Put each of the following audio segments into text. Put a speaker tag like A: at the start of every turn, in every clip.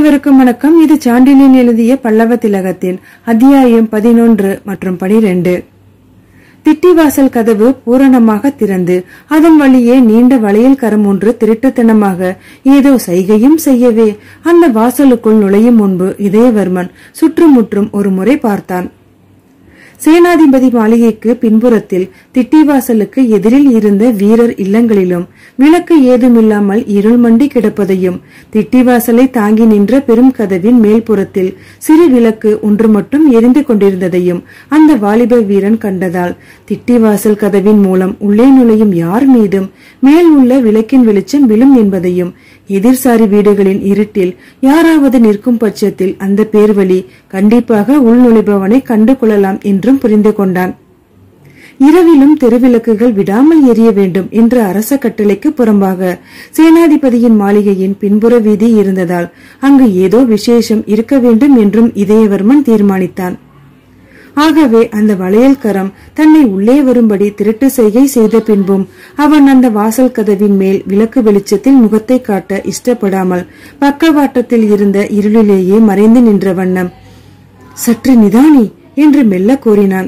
A: அனைவருக்கும் வணக்கம் இது சாண்டிலியன் எழுதிய பல்லவ திலகத்தின் அத்தியாயம் பதினொன்று மற்றும் பனிரெண்டு திட்டிவாசல் கதவு பூரணமாக திறந்து அதன் வழியே நீண்ட வளையல் கரம் ஒன்று திருட்டுத்தனமாக ஏதோ சைகையும் செய்யவே அந்த வாசலுக்குள் நுழையும் முன்பு இதயவர்மன் சுற்றுமுற்றும் ஒரு முறை பார்த்தான் சேனாதிபதி மாளிகைக்கு பின்புறத்தில் திட்டிவாசலுக்கு எதிரில் இருந்த வீரர் இல்லங்களிலும் விளக்கு ஏதுமில்லாமல் இருள் மண்டி கிடப்பதையும் திட்டிவாசலை தாங்கி நின்ற பெரும் கதவின் மேல்புறத்தில் சிறு விளக்கு ஒன்று மட்டும் எரிந்து கொண்டிருந்ததையும் அந்த வாலிப வீரன் கண்டதால் திட்டிவாசல் கதவின் மூலம் உள்ளே நுழையும் யார் மீதும் மேல் உள்ள விளக்கின் வெளிச்சம் விழும் என்பதையும் எதிர்சாரி வீடுகளின் இருட்டில் யாராவது நிற்கும் பட்சத்தில் அந்த பேர்வழி கண்டிப்பாக உள்நுழைபவனை கண்டு கொள்ளலாம் என்றும் புரிந்து கொண்டான் இரவிலும் தெருவிளக்குகள் விடாமல் எரிய வேண்டும் என்ற அரச கட்டளைக்கு புறம்பாக சேனாதிபதியின் மாளிகையின் பின்புற வீதி இருந்ததால் அங்கு ஏதோ விசேஷம் இருக்க வேண்டும் என்றும் இதயவர்மன் தீர்மானித்தான் ஆகவே அந்த வளையல் கரம் தன்னை உள்ளே வரும்படி திருட்டு செய்கை செய்த பின்பும் அவன் அந்த வாசல் கதவின் மேல் விளக்கு வெளிச்சத்தில் முகத்தை காட்ட இஷ்டப்படாமல் பக்கவாட்டத்தில் இருந்த இருளிலேயே மறைந்து நின்ற வண்ணம் சற்று நிதானி என்று மெல்ல கூறினான்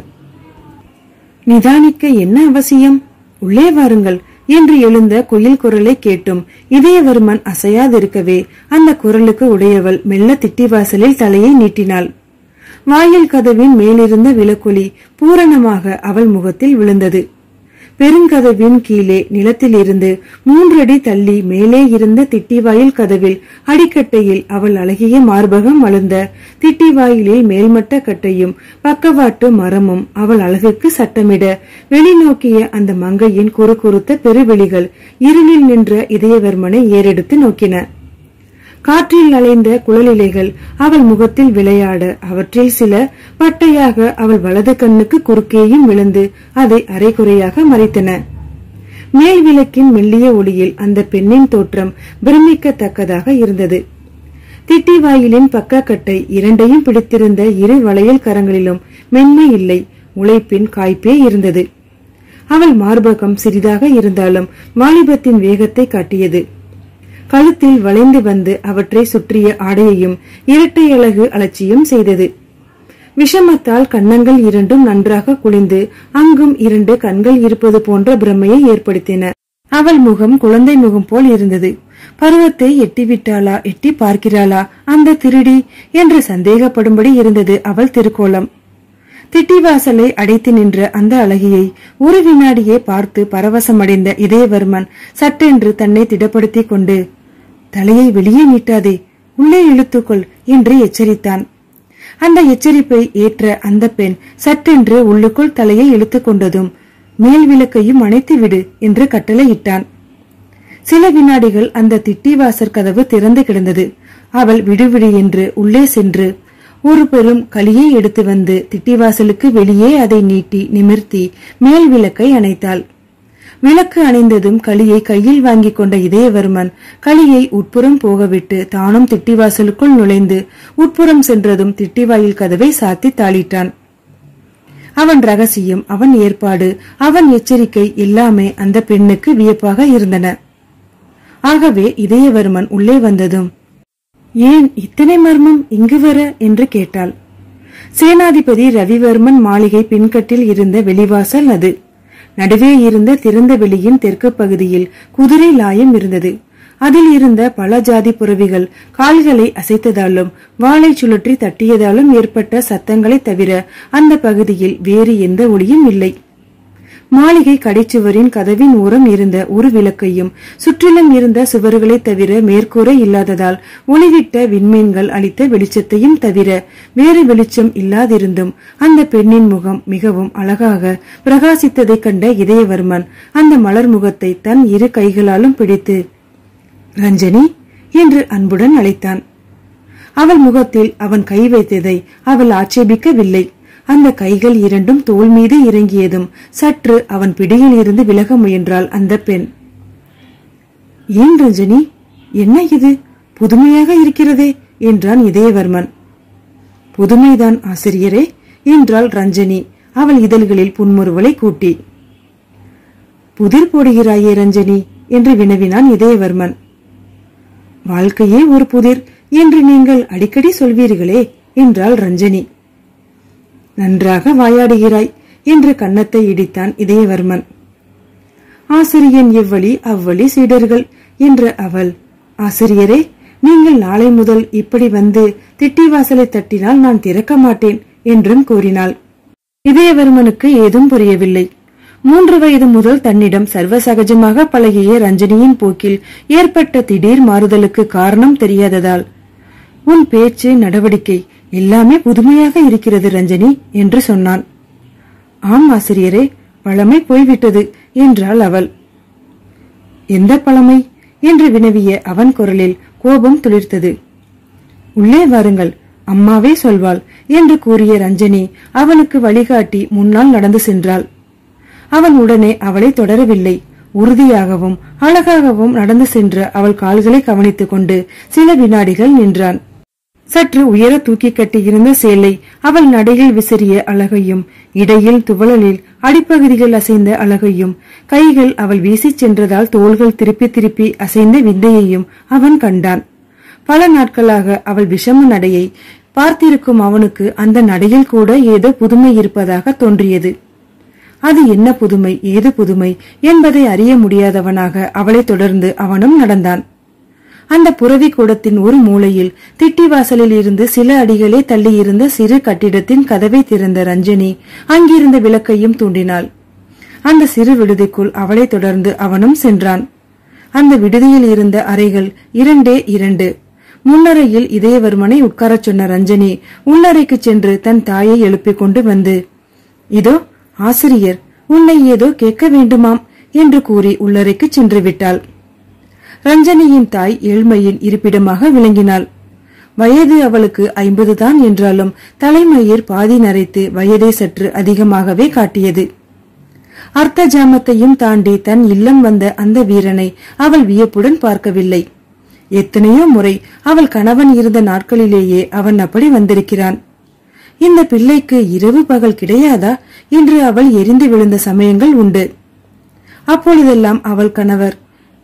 A: நிதானிக்க என்ன அவசியம் உள்ளே வாருங்கள் என்று எழுந்த குயில் குரலை கேட்டும் இதயவர்மன் அசையாதிருக்கவே அந்த குரலுக்கு உடையவள் மெல்ல திட்டிவாசலில் தலையை நீட்டினாள் வாயில் கதவின் மேலிருந்த விளக்கொலி பூரணமாக அவள் முகத்தில் விழுந்தது பெருங்கதவின் கீழே நிலத்திலிருந்து மூன்றடி தள்ளி மேலே இருந்த திட்டிவாயில் கதவில் அடிக்கட்டையில் அவள் அழகிய மார்பகம் வளர்ந்த திட்டிவாயிலில் மேல்மட்ட கட்டையும் பக்கவாட்டு மரமும் அவள் அழகுக்கு சட்டமிட வெளிநோக்கிய அந்த மங்கையின் குறுகுறுத்த பெருவெளிகள் இருளில் நின்ற இதயவர்மனை ஏறெடுத்து நோக்கின காற்றில் அலைந்த குழலிலைகள் அவள் முகத்தில் விளையாட அவற்றில் சில பட்டையாக அவள் வலது கண்ணுக்கு குறுக்கேயும் விழுந்து அதை அரைகுறையாக மறைத்தன மேல் விளக்கின் மெல்லிய ஒளியில் அந்த பெண்ணின் தோற்றம் பிரமிக்கத்தக்கதாக இருந்தது திட்டிவாயிலின் பக்கக்கட்டை இரண்டையும் பிடித்திருந்த இரு வளையல் கரங்களிலும் மென்மை இல்லை உழைப்பின் காய்ப்பே இருந்தது அவள் மார்பகம் சிறிதாக இருந்தாலும் வாலிபத்தின் வேகத்தை காட்டியது கழுத்தில் வளைந்து வந்து அவற்றை சுற்றிய ஆடையையும் இரட்டை அழகு அலட்சியம் செய்தது விஷமத்தால் கன்னங்கள் இரண்டும் நன்றாக குளிந்து அங்கும் இரண்டு கண்கள் இருப்பது போன்ற பிரமையை ஏற்படுத்தின அவள் முகம் குழந்தை முகம் போல் இருந்தது பருவத்தை எட்டிவிட்டாளா எட்டி பார்க்கிறாளா அந்த திருடி என்று சந்தேகப்படும்படி இருந்தது அவள் திருக்கோலம் திட்டிவாசலை அடைத்து நின்ற அந்த அழகியை ஒரு வினாடியே பார்த்து பரவசமடைந்த இதயவர்மன் சட்டென்று தன்னை திடப்படுத்திக் கொண்டு தலையை வெளியே நீட்டாதே உள்ளே இழுத்துக்கொள் என்று எச்சரித்தான் அந்த எச்சரிப்பை ஏற்ற அந்த பெண் சட்டென்று உள்ளுக்குள் தலையை இழுத்துக் கொண்டதும் மேல் விளக்கையும் அணைத்து விடு என்று கட்டளையிட்டான் சில வினாடிகள் அந்த திட்டிவாசர் கதவு திறந்து கிடந்தது அவள் விடுவிடு என்று உள்ளே சென்று ஒரு பெரும் களியை எடுத்து வந்து திட்டிவாசலுக்கு வெளியே அதை நீட்டி நிமிர்த்தி மேல் விளக்கை அணைத்தாள் விளக்கு அணைந்ததும் களியை கையில் வாங்கிக் கொண்ட இதயவர்மன் களியை உட்புறம் போகவிட்டு தானும் திட்டிவாசலுக்குள் நுழைந்து உட்புறம் சென்றதும் திட்டிவாயில் கதவை சாத்தி தாளிட்டான் அவன் ரகசியம் அவன் ஏற்பாடு அவன் எச்சரிக்கை எல்லாமே அந்த பெண்ணுக்கு வியப்பாக இருந்தன ஆகவே இதயவர்மன் உள்ளே வந்ததும் ஏன் இத்தனை மர்மம் இங்கு வர என்று கேட்டாள் சேனாதிபதி ரவிவர்மன் மாளிகை பின்கட்டில் இருந்த வெளிவாசல் அது நடுவே இருந்த திறந்த வெளியின் தெற்கு பகுதியில் குதிரை லாயம் இருந்தது அதில் இருந்த பல ஜாதி புறவிகள் கால்களை அசைத்ததாலும் வாளை சுழற்றி தட்டியதாலும் ஏற்பட்ட சத்தங்களை தவிர அந்த பகுதியில் வேறு எந்த ஒளியும் இல்லை மாளிகை கடைச்சுவரின் கதவின் ஓரம் இருந்த ஒரு விளக்கையும் சுற்றிலும் இருந்த சுவர்களைத் தவிர மேற்கூரை இல்லாததால் ஒளிவிட்ட விண்மீன்கள் அளித்த வெளிச்சத்தையும் தவிர வேறு வெளிச்சம் இல்லாதிருந்தும் அந்த பெண்ணின் முகம் மிகவும் அழகாக பிரகாசித்ததைக் கண்ட இதயவர்மன் அந்த மலர் முகத்தை தன் இரு கைகளாலும் பிடித்து ரஞ்சனி என்று அன்புடன் அழைத்தான் அவள் முகத்தில் அவன் கை வைத்ததை அவள் ஆட்சேபிக்கவில்லை அந்த கைகள் இரண்டும் தோல் மீது இறங்கியதும் சற்று அவன் பிடியில் இருந்து விலக முயன்றாள் அந்த பெண் ஏன் ரஞ்சனி என்ன இது புதுமையாக இருக்கிறதே என்றான் இதயவர்மன் புதுமைதான் ஆசிரியரே என்றாள் ரஞ்சனி அவள் இதழ்களில் புன்முறுவலை கூட்டி புதிர் போடுகிறாயே ரஞ்சனி என்று வினவினான் இதயவர்மன் வாழ்க்கையே ஒரு புதிர் என்று நீங்கள் அடிக்கடி சொல்வீர்களே என்றாள் ரஞ்சனி நன்றாக வாயாடுகிறாய் என்று கன்னத்தை இடித்தான் இதயவர்மன் ஆசிரியன் எவ்வழி அவ்வழி சீடர்கள் என்ற அவள் ஆசிரியரே நீங்கள் நாளை முதல் இப்படி வந்து திட்டிவாசலை தட்டினால் நான் திறக்க மாட்டேன் என்றும் கூறினாள் இதயவர்மனுக்கு ஏதும் புரியவில்லை மூன்று வயது முதல் தன்னிடம் சர்வசகஜமாக பழகிய ரஞ்சனியின் போக்கில் ஏற்பட்ட திடீர் மாறுதலுக்கு காரணம் தெரியாததால் உன் பேச்சு நடவடிக்கை எல்லாமே புதுமையாக இருக்கிறது ரஞ்சனி என்று சொன்னான் ஆம் ஆசிரியரே பழமை போய்விட்டது என்றாள் அவள் எந்த பழமை என்று வினவிய அவன் குரலில் கோபம் துளிர்த்தது உள்ளே வாருங்கள் அம்மாவே சொல்வாள் என்று கூறிய ரஞ்சனி அவனுக்கு வழிகாட்டி முன்னால் நடந்து சென்றாள் அவன் உடனே அவளை தொடரவில்லை உறுதியாகவும் அழகாகவும் நடந்து சென்ற அவள் கால்களை கவனித்துக் கொண்டு சில வினாடிகள் நின்றான் சற்று உயர தூக்கி கட்டியிருந்த சேலை அவள் நடையில் விசிறிய அழகையும் இடையில் துவளலில் அடிப்பகுதிகள் அசைந்த அழகையும் கைகள் அவள் வீசிச் சென்றதால் தோள்கள் திருப்பி திருப்பி அசைந்த விந்தையையும் அவன் கண்டான் பல நாட்களாக அவள் விஷம நடையை பார்த்திருக்கும் அவனுக்கு அந்த நடையில் கூட ஏதோ புதுமை இருப்பதாக தோன்றியது அது என்ன புதுமை ஏது புதுமை என்பதை அறிய முடியாதவனாக அவளை தொடர்ந்து அவனும் நடந்தான் அந்த புறவி கூடத்தின் ஒரு மூலையில் திட்டிவாசலில் இருந்து சில அடிகளே தள்ளியிருந்த சிறு கட்டிடத்தின் கதவை திறந்த ரஞ்சனி அங்கிருந்த விளக்கையும் தூண்டினாள் அந்த சிறு விடுதிக்குள் அவளை தொடர்ந்து அவனும் சென்றான் அந்த விடுதியில் இருந்த அறைகள் இரண்டே இரண்டு முன்னறையில் இதயவர்மனை உட்காரச் சொன்ன ரஞ்சனி உள்ளறைக்கு சென்று தன் தாயை எழுப்பிக் கொண்டு வந்து இதோ ஆசிரியர் உன்னை ஏதோ கேட்க வேண்டுமாம் என்று கூறி உள்ளறைக்கு சென்று விட்டாள் ரஞ்சனியின் தாய் ஏழ்மையின் இருப்பிடமாக விளங்கினாள் வயது அவளுக்கு ஐம்பது தான் என்றாலும் தலைமயிர் பாதி நரைத்து வயதை சற்று அதிகமாகவே காட்டியது அர்த்த ஜாமத்தையும் தாண்டி தன் இல்லம் வந்த அந்த வீரனை அவள் வியப்புடன் பார்க்கவில்லை எத்தனையோ முறை அவள் கணவன் இருந்த நாட்களிலேயே அவன் அப்படி வந்திருக்கிறான் இந்த பிள்ளைக்கு இரவு பகல் கிடையாதா என்று அவள் எரிந்து விழுந்த சமயங்கள் உண்டு அப்பொழுதெல்லாம் அவள் கணவர்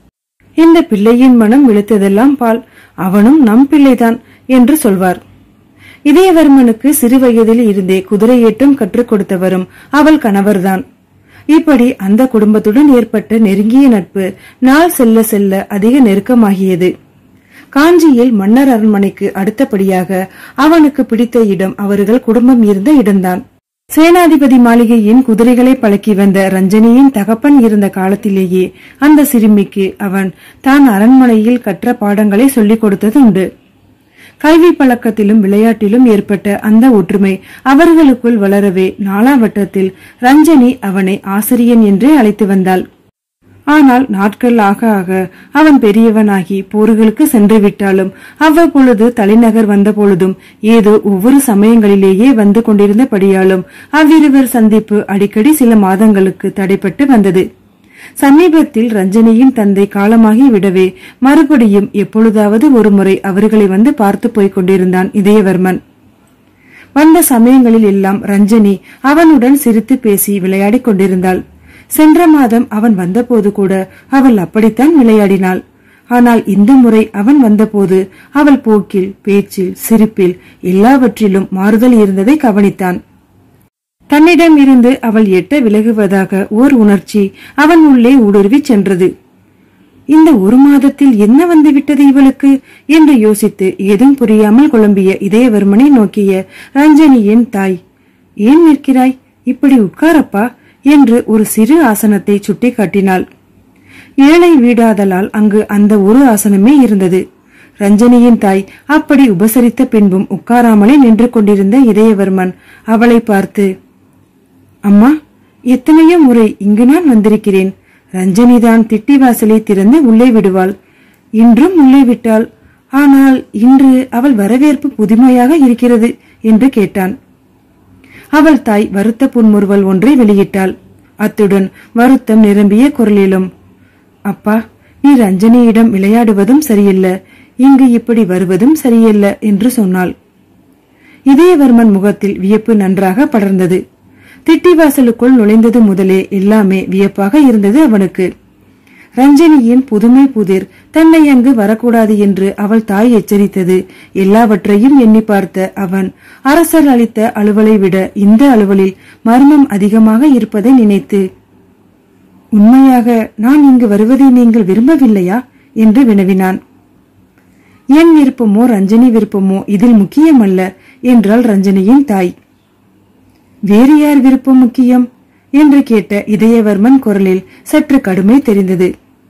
A: இந்த பிள்ளையின் மனம் விழுத்ததெல்லாம் பால் அவனும் நம் பிள்ளைதான் என்று சொல்வார் இதயவர்மனுக்கு சிறு வயதில் இருந்தே குதிரையேட்டும் கற்றுக் கொடுத்தவரும் அவள் கணவர்தான் இப்படி அந்த குடும்பத்துடன் ஏற்பட்ட நெருங்கிய நட்பு நாள் செல்ல செல்ல அதிக நெருக்கமாகியது காஞ்சியில் மன்னர் அரண்மனைக்கு அடுத்தபடியாக அவனுக்கு பிடித்த இடம் அவர்கள் குடும்பம் இருந்த இடம்தான் சேனாதிபதி மாளிகையின் குதிரைகளை பழக்கி வந்த ரஞ்சனியின் தகப்பன் இருந்த காலத்திலேயே அந்த சிறுமிக்கு அவன் தான் அரண்மனையில் கற்ற பாடங்களை சொல்லிக் கொடுத்தது உண்டு கல்வி பழக்கத்திலும் விளையாட்டிலும் ஏற்பட்ட அந்த ஒற்றுமை அவர்களுக்குள் வளரவே நாலாவட்டத்தில் ரஞ்சனி அவனை ஆசிரியன் என்றே அழைத்து வந்தாள் ஆனால் நாட்கள் ஆக ஆக அவன் பெரியவனாகி போர்களுக்கு சென்று விட்டாலும் அவ்வப்பொழுது தலைநகர் வந்த பொழுதும் ஏதோ ஒவ்வொரு சமயங்களிலேயே வந்து கொண்டிருந்தபடியாலும் அவ்விருவர் சந்திப்பு அடிக்கடி சில மாதங்களுக்கு தடைப்பட்டு வந்தது சமீபத்தில் ரஞ்சனியின் தந்தை காலமாகி விடவே மறுபடியும் எப்பொழுதாவது ஒருமுறை அவர்களை வந்து பார்த்து போய்க் கொண்டிருந்தான் இதயவர்மன் வந்த சமயங்களில் எல்லாம் ரஞ்சனி அவனுடன் சிரித்து பேசி விளையாடிக் கொண்டிருந்தாள் சென்ற மாதம் அவன் வந்தபோது கூட அவள் அப்படித்தான் விளையாடினாள் ஆனால் இந்த முறை அவன் வந்தபோது அவள் போக்கில் பேச்சில் சிரிப்பில் எல்லாவற்றிலும் மாறுதல் இருந்ததை கவனித்தான் தன்னிடம் இருந்து அவள் எட்ட விலகுவதாக ஓர் உணர்ச்சி அவன் உள்ளே ஊடுருவி சென்றது இந்த ஒரு மாதத்தில் என்ன வந்துவிட்டது இவளுக்கு என்று யோசித்து ஏதும் புரியாமல் குழம்பிய இதயவர்மனை நோக்கிய ரஞ்சனியின் தாய் ஏன் நிற்கிறாய் இப்படி உட்காரப்பா என்று ஒரு சிறு ஆசனத்தை சுட்டி காட்டினாள் ஏழை வீடாதலால் அங்கு அந்த ஒரு ஆசனமே இருந்தது ரஞ்சனியின் தாய் அப்படி உபசரித்த பின்பும் உட்காராமலே நின்று கொண்டிருந்த இதயவர்மன் அவளை பார்த்து அம்மா எத்தனையோ முறை இங்கு நான் வந்திருக்கிறேன் ரஞ்சனிதான் திட்டி வாசலை திறந்து உள்ளே விடுவாள் இன்றும் உள்ளே விட்டாள் ஆனால் இன்று அவள் வரவேற்பு புதுமையாக இருக்கிறது என்று கேட்டான் அவள் தாய் வருத்த புன்முறுவல் ஒன்றை வெளியிட்டாள் அத்துடன் வருத்தம் நிரம்பிய குரலிலும் அப்பா நீ ரஞ்சனியிடம் விளையாடுவதும் சரியில்ல இங்கு இப்படி வருவதும் சரியல்ல என்று சொன்னாள் இதயவர்மன் முகத்தில் வியப்பு நன்றாக படர்ந்தது திட்டிவாசலுக்குள் நுழைந்தது முதலே எல்லாமே வியப்பாக இருந்தது அவனுக்கு ரஞ்சனியின் புதுமை புதிர் தன்னை அங்கு வரக்கூடாது என்று அவள் தாய் எச்சரித்தது எல்லாவற்றையும் எண்ணி பார்த்த அவன் அரசர் அளித்த அலுவலை விட இந்த அலுவலில் மர்மம் அதிகமாக இருப்பதை நினைத்து உண்மையாக நான் இங்கு வருவதை நீங்கள் விரும்பவில்லையா என்று வினவினான் என் விருப்பமோ ரஞ்சனி விருப்பமோ இதில் முக்கியமல்ல என்றாள் ரஞ்சனியின் தாய் வேறு யார் விருப்பம் முக்கியம் என்று கேட்ட இதயவர்மன் குரலில் சற்று கடுமை தெரிந்தது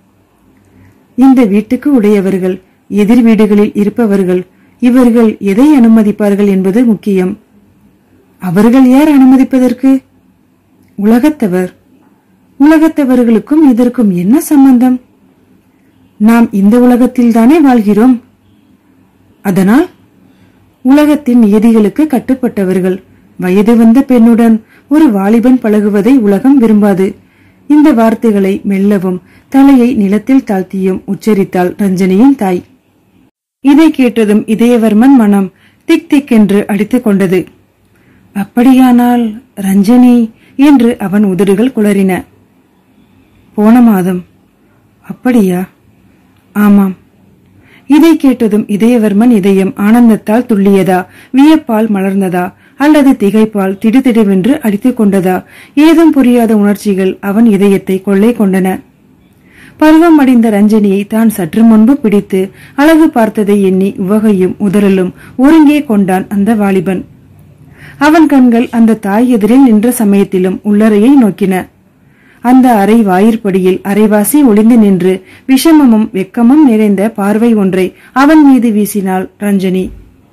A: இந்த வீட்டுக்கு உடையவர்கள் எதிர் வீடுகளில் இருப்பவர்கள் இவர்கள் எதை அனுமதிப்பார்கள் என்பது முக்கியம் அவர்கள் யார் அனுமதிப்பதற்கு உலகத்தவர் உலகத்தவர்களுக்கும் இதற்கும் என்ன சம்பந்தம் நாம் இந்த உலகத்தில்தானே வாழ்கிறோம் அதனால் உலகத்தின் நியதிகளுக்கு கட்டுப்பட்டவர்கள் வயது வந்த பெண்ணுடன் ஒரு வாலிபன் பழகுவதை உலகம் விரும்பாது இந்த வார்த்தைகளை மெல்லவும் தலையை நிலத்தில் தாழ்த்தியும் உச்சரித்தாள் ரஞ்சனியின் தாய் இதை கேட்டதும் இதயவர்மன் மனம் திக் திக் என்று அடித்துக் கொண்டது அப்படியானால் ரஞ்சனி என்று அவன் உதடுகள் குளறின போன மாதம் அப்படியா ஆமாம் இதை கேட்டதும் இதயவர்மன் இதயம் ஆனந்தத்தால் துள்ளியதா வியப்பால் மலர்ந்ததா அல்லது திகைப்பால் திடுதிடுவென்று அடித்துக் கொண்டதா ஏதும் புரியாத உணர்ச்சிகள் அவன் இதயத்தை கொள்ளை கொண்டன பருவம் அடைந்த ரஞ்சனியை தான் சற்று முன்பு பிடித்து அழகு பார்த்ததை எண்ணி உவகையும் உதறலும் ஒருங்கே கொண்டான் அந்த வாலிபன் அவன் கண்கள் அந்த தாய் எதிரில் நின்ற சமயத்திலும் உள்ளறையை நோக்கின அந்த அறை வாயிற்படியில் அரைவாசி ஒளிந்து நின்று விஷமமும் வெக்கமும் நிறைந்த பார்வை ஒன்றை அவன் மீது வீசினாள் ரஞ்சனி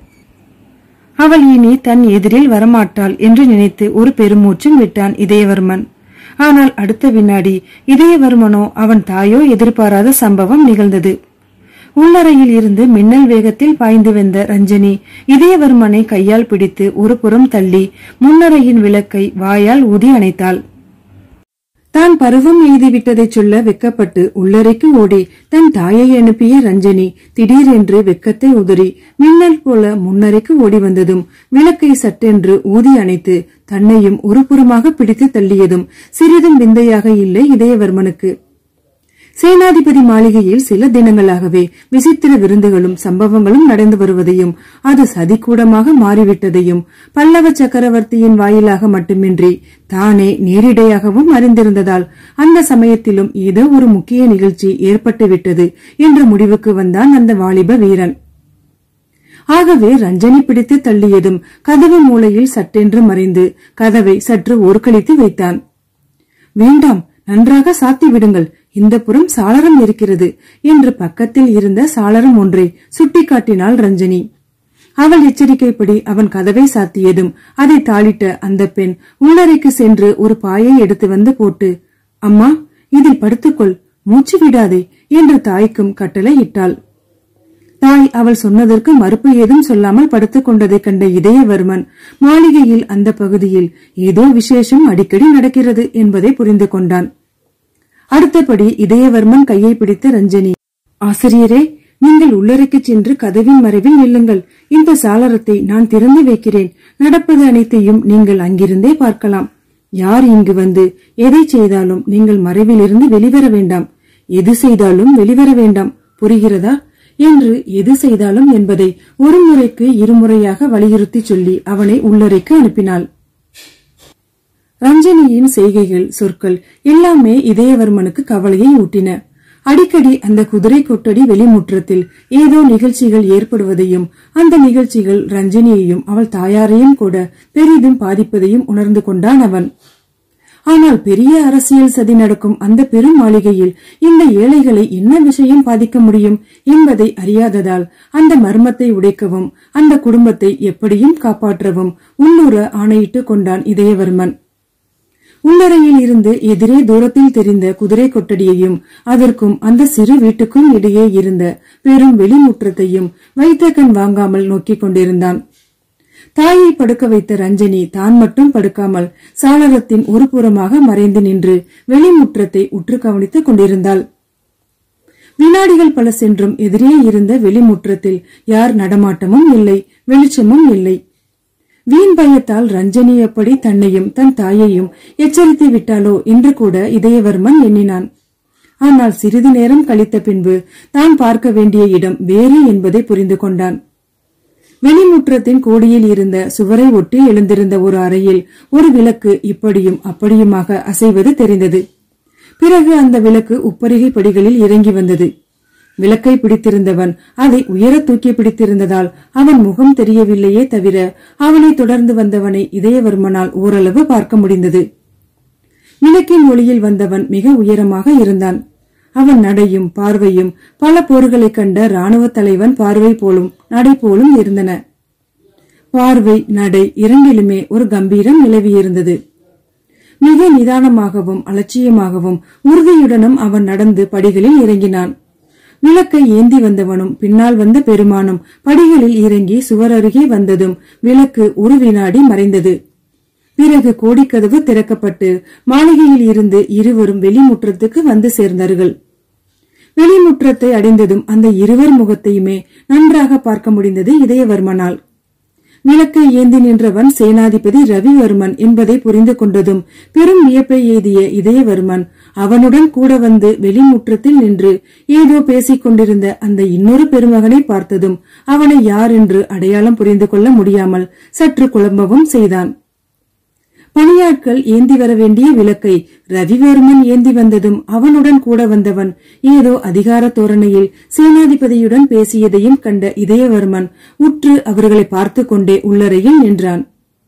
A: அவள் இனி தன் எதிரில் வரமாட்டாள் என்று நினைத்து ஒரு பெருமூச்சும் விட்டான் இதயவர்மன் ஆனால் அடுத்த வினாடி இதயவர்மனோ அவன் தாயோ எதிர்பாராத சம்பவம் நிகழ்ந்தது உள்ளறையில் இருந்து மின்னல் வேகத்தில் பாய்ந்து வந்த ரஞ்சனி இதயவர்மனை கையால் பிடித்து ஒரு புறம் தள்ளி முன்னறையின் விளக்கை வாயால் ஊதி அணைத்தாள் தான் பருவம் எழுதிவிட்டதைச் சொல்ல வெக்கப்பட்டு உள்ளறைக்கு ஓடி தன் தாயை அனுப்பிய ரஞ்சனி திடீரென்று வெக்கத்தை உதறி மின்னல் போல முன்னறைக்கு ஓடி வந்ததும் விளக்கை சட்டென்று ஊதி அணைத்து தன்னையும் ஒரு புறமாக பிடித்து தள்ளியதும் சிறிதும் விந்தையாக இல்லை இதயவர்மனுக்கு சேனாதிபதி மாளிகையில் சில தினங்களாகவே விசித்திர விருந்துகளும் சம்பவங்களும் நடந்து வருவதையும் அது சதிக்கூடமாக மாறிவிட்டதையும் பல்லவ சக்கரவர்த்தியின் வாயிலாக மட்டுமின்றி தானே நேரிடையாகவும் அறிந்திருந்ததால் அந்த சமயத்திலும் ஏதோ ஒரு முக்கிய நிகழ்ச்சி ஏற்பட்டுவிட்டது என்ற முடிவுக்கு வந்தான் அந்த வாலிப வீரன் ஆகவே ரஞ்சனி பிடித்து தள்ளியதும் கதவு மூலையில் சட்டென்று மறைந்து கதவை சற்று ஓர்க்களித்து வைத்தான் வேண்டாம் நன்றாக சாத்தி விடுங்கள் இந்த புறம் சாளரம் இருக்கிறது என்று பக்கத்தில் இருந்த சாளரம் ஒன்றை சுட்டிக்காட்டினாள் ரஞ்சனி அவள் எச்சரிக்கைப்படி அவன் கதவை சாத்தியதும் அதை தாளிட்ட அந்த பெண் உள்ளறைக்கு சென்று ஒரு பாயை எடுத்து வந்து போட்டு அம்மா இதில் படுத்துக்கொள் மூச்சு விடாதே என்று தாய்க்கும் கட்டளை இட்டாள் தாய் அவள் சொன்னதற்கு மறுப்பு ஏதும் சொல்லாமல் படுத்துக் கொண்டதைக் கண்ட இதயவர்மன் மாளிகையில் அந்த பகுதியில் ஏதோ விசேஷம் அடிக்கடி நடக்கிறது என்பதை புரிந்து கொண்டான் அடுத்தபடி இதயவர்மன் கையை பிடித்த ரஞ்சனி ஆசிரியரே நீங்கள் உள்ளறைக்கு சென்று கதவின் மறைவில் நில்லுங்கள் இந்த சாளரத்தை நான் திறந்து வைக்கிறேன் நடப்பது அனைத்தையும் நீங்கள் அங்கிருந்தே பார்க்கலாம் யார் இங்கு வந்து எதை செய்தாலும் நீங்கள் மறைவிலிருந்து வெளிவர வேண்டாம் எது செய்தாலும் வெளிவர வேண்டாம் புரிகிறதா என்று எது செய்தாலும் என்பதை ஒரு முறைக்கு இருமுறையாக வலியுறுத்தி சொல்லி அவனை உள்ளறைக்கு அனுப்பினாள் ரஞ்சனியின் செய்கைகள் சொற்கள் எல்லாமே இதயவர்மனுக்கு கவலையை ஊட்டின அடிக்கடி அந்த குதிரை கொட்டடி வெளிமுற்றத்தில் ஏதோ நிகழ்ச்சிகள் ஏற்படுவதையும் அந்த நிகழ்ச்சிகள் ரஞ்சனியையும் அவள் தாயாரையும் கூட பெரிதும் பாதிப்பதையும் உணர்ந்து கொண்டான் அவன் ஆனால் பெரிய அரசியல் சதி நடக்கும் அந்த பெரும் மாளிகையில் இந்த ஏழைகளை என்ன விஷயம் பாதிக்க முடியும் என்பதை அறியாததால் அந்த மர்மத்தை உடைக்கவும் அந்த குடும்பத்தை எப்படியும் காப்பாற்றவும் உள்ளூர ஆணையிட்டு கொண்டான் இதயவர்மன் உள்ளறையில் இருந்து எதிரே தூரத்தில் தெரிந்த குதிரை கொட்டடியையும் அதற்கும் அந்த சிறு வீட்டுக்கும் இடையே இருந்த பெரும் வெளிமுற்றத்தையும் வைத்த கண் வாங்காமல் நோக்கிக் கொண்டிருந்தான் தாயை படுக்க வைத்த ரஞ்சனி தான் மட்டும் படுக்காமல் சாளரத்தின் ஒரு புறமாக மறைந்து நின்று வெளிமுற்றத்தை உற்று கவனித்துக் கொண்டிருந்தாள் வினாடிகள் பல சென்றும் எதிரே இருந்த வெளிமுற்றத்தில் யார் நடமாட்டமும் இல்லை வெளிச்சமும் இல்லை வீண் பயத்தால் ரஞ்சனி எப்படி தன்னையும் தன் தாயையும் எச்சரித்து விட்டாளோ என்று கூட இதயவர்மன் எண்ணினான் ஆனால் சிறிது நேரம் கழித்த பின்பு தான் பார்க்க வேண்டிய இடம் வேறு என்பதை புரிந்து கொண்டான் வெளிமுற்றத்தின் கோடியில் இருந்த சுவரை ஒட்டி எழுந்திருந்த ஒரு அறையில் ஒரு விளக்கு இப்படியும் அப்படியுமாக அசைவது தெரிந்தது பிறகு அந்த விளக்கு உப்பரிகை படிகளில் இறங்கி வந்தது விளக்கை பிடித்திருந்தவன் அதை உயர தூக்கி பிடித்திருந்ததால் அவன் முகம் தெரியவில்லையே தவிர அவனை தொடர்ந்து வந்தவனை இதயவர்மனால் ஓரளவு பார்க்க முடிந்தது விளக்கின் ஒளியில் வந்தவன் மிக உயரமாக இருந்தான் அவன் நடையும் பார்வையும் பல போர்களைக் கண்ட ராணுவ தலைவன் பார்வை போலும் நடை போலும் இருந்தன பார்வை நடை இரண்டிலுமே ஒரு கம்பீரம் நிலவியிருந்தது மிக நிதானமாகவும் அலட்சியமாகவும் உறுதியுடனும் அவன் நடந்து படிகளில் இறங்கினான் விளக்கை ஏந்தி வந்தவனும் பின்னால் வந்த பெருமானும் படிகளில் இறங்கி சுவர் அருகே வந்ததும் விளக்கு ஒரு வினாடி மறைந்தது பிறகு கோடிக்கதவு திறக்கப்பட்டு மாளிகையில் இருந்து இருவரும் வெளிமுற்றத்துக்கு வந்து சேர்ந்தார்கள் வெளிமுற்றத்தை அடைந்ததும் அந்த இருவர் முகத்தையுமே நன்றாக பார்க்க முடிந்தது இதயவர்மனால் விளக்கை ஏந்தி நின்றவன் சேனாதிபதி ரவிவர்மன் என்பதை புரிந்து கொண்டதும் பெரும் வியப்பை எய்திய இதயவர்மன் அவனுடன் கூட வந்து வெளிமுற்றத்தில் நின்று ஏதோ பேசிக் கொண்டிருந்த அந்த இன்னொரு பெருமகனை பார்த்ததும் அவனை யார் என்று அடையாளம் புரிந்து கொள்ள முடியாமல் சற்று குழம்பவும் செய்தான் பணியாட்கள் ஏந்தி வர வேண்டிய விளக்கை ரவிவர்மன் ஏந்தி வந்ததும் அவனுடன் கூட வந்தவன் ஏதோ அதிகார தோரணையில் சேனாதிபதியுடன் பேசியதையும் கண்ட இதயவர்மன் உற்று அவர்களை பார்த்து கொண்டே உள்ளறையில் நின்றான்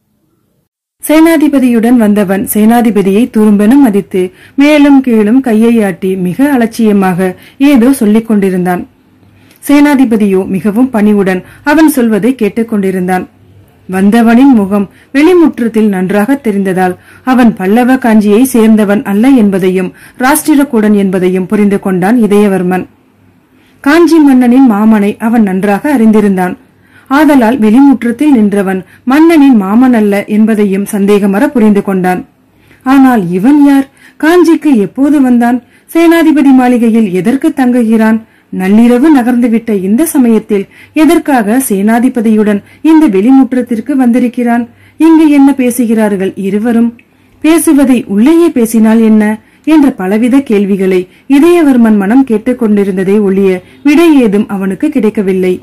A: சேனாதிபதியுடன் வந்தவன் சேனாதிபதியை துரும்பென மதித்து மேலும் கீழும் கையை ஆட்டி மிக அலட்சியமாக ஏதோ சொல்லிக் கொண்டிருந்தான் சேனாதிபதியோ மிகவும் பணிவுடன் அவன் சொல்வதை கேட்டுக்கொண்டிருந்தான் வந்தவனின் முகம் வெளிமுற்றத்தில் நன்றாக தெரிந்ததால் அவன் பல்லவ காஞ்சியை சேர்ந்தவன் அல்ல என்பதையும் ராஷ்டிரகூடன் என்பதையும் புரிந்து கொண்டான் இதயவர்மன் காஞ்சி மன்னனின் மாமனை அவன் நன்றாக அறிந்திருந்தான் ஆதலால் வெளிமுற்றத்தில் நின்றவன் மன்னனின் மாமன் அல்ல என்பதையும் சந்தேகமற புரிந்து கொண்டான் ஆனால் இவன் யார் காஞ்சிக்கு எப்போது வந்தான் சேனாதிபதி மாளிகையில் எதற்கு தங்குகிறான் நள்ளிரவு நகர்ந்துவிட்ட இந்த சமயத்தில் எதற்காக சேனாதிபதியுடன் இந்த வெளிமுற்றத்திற்கு வந்திருக்கிறான் இங்கு என்ன பேசுகிறார்கள் இருவரும் பேசுவதை உள்ளேயே பேசினால் என்ன என்ற பலவித கேள்விகளை இதயவர்மன் மனம் கேட்டுக்கொண்டிருந்ததை ஒழிய விடை ஏதும் அவனுக்கு கிடைக்கவில்லை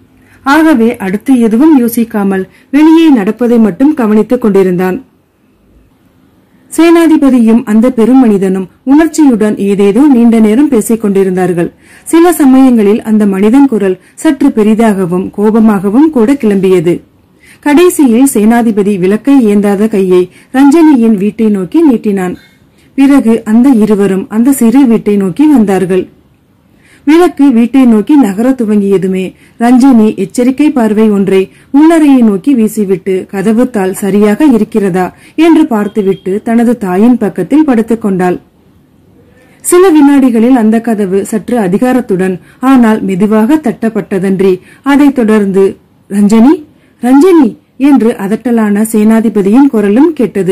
A: ஆகவே அடுத்து எதுவும் யோசிக்காமல் வெளியே நடப்பதை மட்டும் கவனித்துக் கொண்டிருந்தான் சேனாதிபதியும் அந்த பெரும் மனிதனும் உணர்ச்சியுடன் ஏதேதோ நீண்ட நேரம் பேசிக் கொண்டிருந்தார்கள் சில சமயங்களில் அந்த மனிதன் குரல் சற்று பெரிதாகவும் கோபமாகவும் கூட கிளம்பியது கடைசியில் சேனாதிபதி விளக்கை ஏந்தாத கையை ரஞ்சனியின் வீட்டை நோக்கி நீட்டினான் பிறகு அந்த இருவரும் அந்த சிறு வீட்டை நோக்கி வந்தார்கள் விளக்கு வீட்டை நோக்கி நகர துவங்கியதுமே ரஞ்சனி எச்சரிக்கை பார்வை ஒன்றை உள்ளறையை நோக்கி வீசிவிட்டு கதவு தாள் சரியாக இருக்கிறதா என்று பார்த்துவிட்டு தனது தாயின் பக்கத்தில் படுத்துக் கொண்டாள் சில வினாடிகளில் அந்த கதவு சற்று அதிகாரத்துடன் ஆனால் மெதுவாக தட்டப்பட்டதன்றி அதைத் தொடர்ந்து ரஞ்சனி ரஞ்சனி என்று அதட்டலான சேனாதிபதியின் குரலும் கேட்டது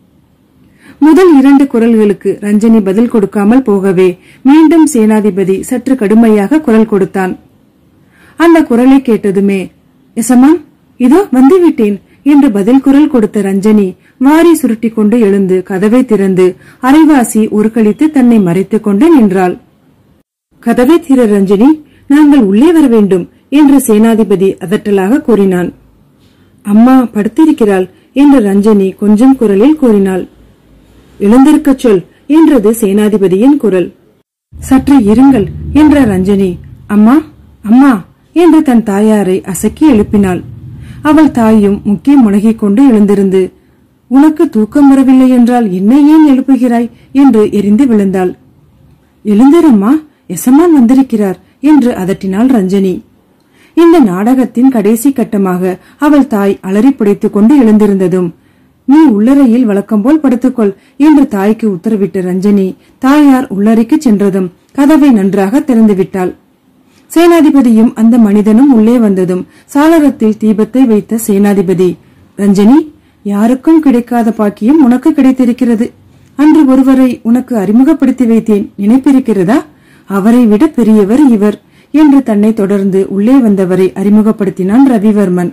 A: முதல் இரண்டு குரல்களுக்கு ரஞ்சனி பதில் கொடுக்காமல் போகவே மீண்டும் சேனாதிபதி சற்று கடுமையாக குரல் கொடுத்தான் அந்த குரலை கேட்டதுமே எசமான் இதோ வந்துவிட்டேன் என்று பதில் குரல் கொடுத்த ரஞ்சனி வாரி சுருட்டி கொண்டு எழுந்து கதவை திறந்து அரைவாசி உருக்களித்து தன்னை மறைத்துக் கொண்டு நின்றாள் கதவை திற ரஞ்சனி நாங்கள் உள்ளே வர வேண்டும் என்று சேனாதிபதி அதட்டலாக கூறினான் அம்மா படுத்திருக்கிறாள் என்று ரஞ்சனி கொஞ்சம் குரலில் கூறினாள் எழுந்திருக்கச் சொல் என்றது சேனாதிபதியின் குரல் சற்று இருங்கள் என்ற ரஞ்சனி அம்மா அம்மா என்று தன் தாயாரை அசக்கி எழுப்பினாள் அவள் தாயும் முக்கிய முனகிக் கொண்டு எழுந்திருந்து உனக்கு தூக்கம் வரவில்லை என்றால் என்னை ஏன் எழுப்புகிறாய் என்று எரிந்து விழுந்தாள் எழுந்திரம்மா எசமான் வந்திருக்கிறார் என்று அதட்டினாள் ரஞ்சனி இந்த நாடகத்தின் கடைசி கட்டமாக அவள் தாய் அலறி புடைத்துக் கொண்டு எழுந்திருந்ததும் நீ உள்ளறையில் வழக்கம் போல் படுத்துக்கொள் என்று தாய்க்கு உத்தரவிட்ட ரஞ்சனி தாயார் உள்ளறைக்கு சென்றதும் கதவை நன்றாக திறந்து விட்டாள் சேனாதிபதியும் அந்த மனிதனும் உள்ளே வந்ததும் சாளரத்தில் தீபத்தை வைத்த சேனாதிபதி ரஞ்சனி யாருக்கும் கிடைக்காத பாக்கியம் உனக்கு கிடைத்திருக்கிறது அன்று ஒருவரை உனக்கு அறிமுகப்படுத்தி வைத்தேன் நினைப்பிருக்கிறதா அவரை விட பெரியவர் இவர் என்று தன்னை தொடர்ந்து உள்ளே வந்தவரை அறிமுகப்படுத்தினான் ரவிவர்மன்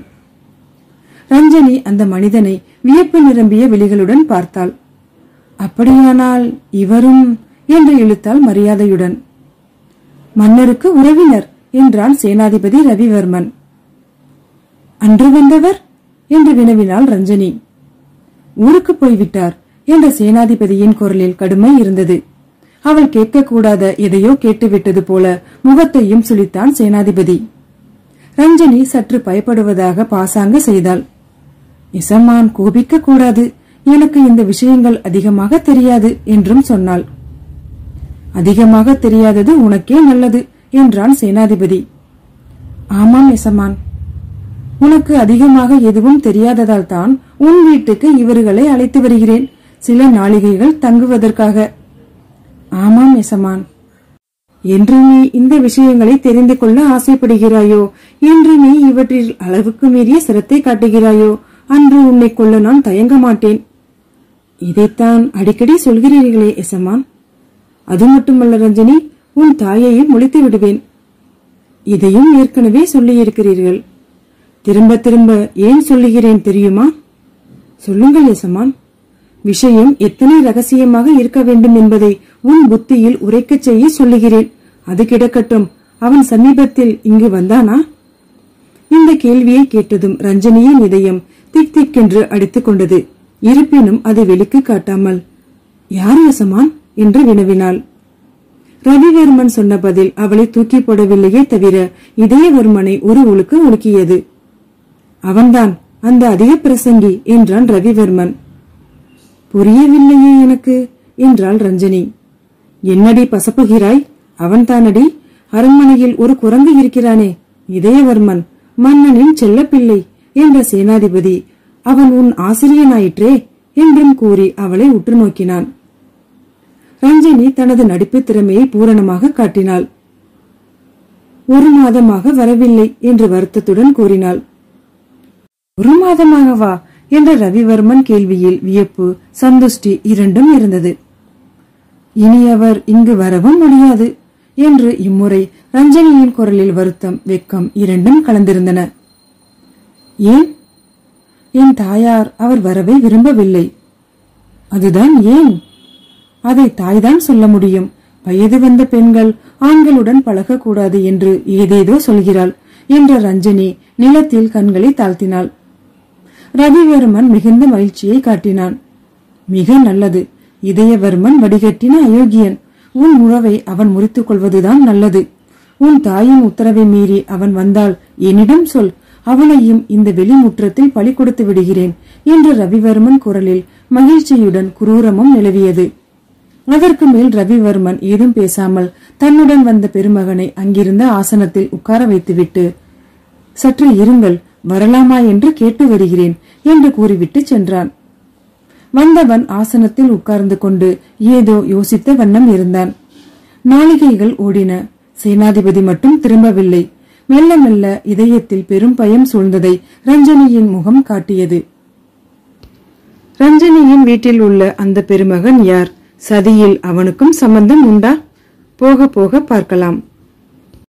A: ரஞ்சனி அந்த மனிதனை வியப்பு நிரம்பிய விழிகளுடன் பார்த்தாள் அப்படியானால் இவரும் என்று இழுத்தாள் மரியாதையுடன் மன்னருக்கு உறவினர் என்றான் சேனாதிபதி ரவிவர்மன் அன்று வந்தவர் என்று வினவினாள் ரஞ்சனி ஊருக்கு போய்விட்டார் என்ற சேனாதிபதியின் குரலில் கடுமை இருந்தது அவள் கேட்கக்கூடாத எதையோ கேட்டுவிட்டது போல முகத்தையும் சுளித்தான் சேனாதிபதி ரஞ்சனி சற்று பயப்படுவதாக பாசாங்க செய்தாள் இசம்மான் கோபிக்க கூடாது எனக்கு இந்த விஷயங்கள் அதிகமாக தெரியாது என்றும் சொன்னாள் அதிகமாக தெரியாதது உனக்கே நல்லது என்றான் சேனாதிபதி ஆமாம் எசமான் உனக்கு அதிகமாக எதுவும் தெரியாததால் தான் உன் வீட்டுக்கு இவர்களை அழைத்து வருகிறேன் சில நாளிகைகள் தங்குவதற்காக ஆமாம் எசமான் என்று நீ இந்த விஷயங்களை தெரிந்து கொள்ள ஆசைப்படுகிறாயோ என்று நீ இவற்றில் அளவுக்கு மீறிய சிரத்தை காட்டுகிறாயோ அன்று உன்னை கொள்ள நான் தயங்க மாட்டேன் இதைத்தான் அடிக்கடி சொல்கிறீர்களே எசமான் அது மட்டுமல்ல ரஞ்சனி உன் தாயையும் முழித்து விடுவேன் இதையும் ஏற்கனவே சொல்லியிருக்கிறீர்கள் திரும்ப திரும்ப ஏன் சொல்லுகிறேன் தெரியுமா சொல்லுங்கள் எசமான் விஷயம் எத்தனை ரகசியமாக இருக்க வேண்டும் என்பதை உன் புத்தியில் உரைக்கச் செய்ய சொல்லுகிறேன் அது கிடக்கட்டும் அவன் சமீபத்தில் இங்கு வந்தானா இந்த கேள்வியை கேட்டதும் ரஞ்சனியின் இதயம் திக் திக்கென்று அடித்துக் கொண்டது இருப்பினும் அதை வெளிக்கு காட்டாமல் யார் யசமான் என்று வினவினாள் ரவிவர்மன் சொன்ன பதில் அவளை தூக்கி போடவில்லையே தவிர இதயவர்மனை ஒரு உழுக்கு உலுக்கியது அவன்தான் அந்த அதிக பிரசங்கி என்றான் ரவிவர்மன் புரியவில்லையே எனக்கு என்றாள் ரஞ்சனி என்னடி பசப்புகிறாய் அவன்தானடி அரண்மனையில் ஒரு குரங்கு இருக்கிறானே இதயவர்மன் மன்னனின் செல்லப்பிள்ளை என்ற சேனாதிபதி அவன் உன் ஆசிரியனாயிற்றே என்றும் கூறி அவளை உற்று நோக்கினான் ரஞ்சனி தனது நடிப்பு திறமையை பூரணமாக காட்டினாள் ஒரு மாதமாக வரவில்லை என்று வருத்தத்துடன் கூறினாள் ஒரு மாதமாகவா என்ற ரவிவர்மன் கேள்வியில் வியப்பு சந்துஷ்டி இரண்டும் இருந்தது இனி அவர் இங்கு வரவும் முடியாது என்று இம்முறை ரஞ்சனியின் குரலில் வருத்தம் வெக்கம் இரண்டும் கலந்திருந்தன ஏன் என் தாயார் அவர் வரவை விரும்பவில்லை அதுதான் ஏன் அதை தாய்தான் சொல்ல முடியும் வயது வந்த பெண்கள் ஆண்களுடன் பழகக்கூடாது என்று ஏதேதோ சொல்கிறாள் என்ற ரஞ்சனி நிலத்தில் கண்களை தாழ்த்தினாள் ரவிவர்மன் மிகுந்த மகிழ்ச்சியை காட்டினான் மிக நல்லது இதயவர்மன் வடிகட்டின அயோக்கியன் உன் உறவை அவன் முறித்துக் கொள்வதுதான் நல்லது உன் தாயின் உத்தரவை மீறி அவன் வந்தால் என்னிடம் சொல் அவனையும் இந்த வெளிமுற்றத்தில் பழி கொடுத்து விடுகிறேன் என்று ரவிவர்மன் குரலில் மகிழ்ச்சியுடன் குரூரமும் நிலவியது அதற்கு மேல் ரவிவர்மன் ஏதும் பேசாமல் தன்னுடன் வந்த பெருமகனை அங்கிருந்த ஆசனத்தில் உட்கார வைத்துவிட்டு சற்று இருங்கள் வரலாமா என்று கேட்டு வருகிறேன் என்று கூறிவிட்டு சென்றான் வந்தவன் ஆசனத்தில் உட்கார்ந்து கொண்டு ஏதோ யோசித்த வண்ணம் இருந்தான் நாளிகைகள் ஓடின சேனாதிபதி மட்டும் திரும்பவில்லை மெல்ல மெல்ல இதயத்தில் பெரும் பயம் சூழ்ந்ததை ரஞ்சனியின் முகம் காட்டியது ரஞ்சனியின் வீட்டில் உள்ள அந்த பெருமகன் யார் சதியில் அவனுக்கும் சம்பந்தம் உண்டா போக போக பார்க்கலாம்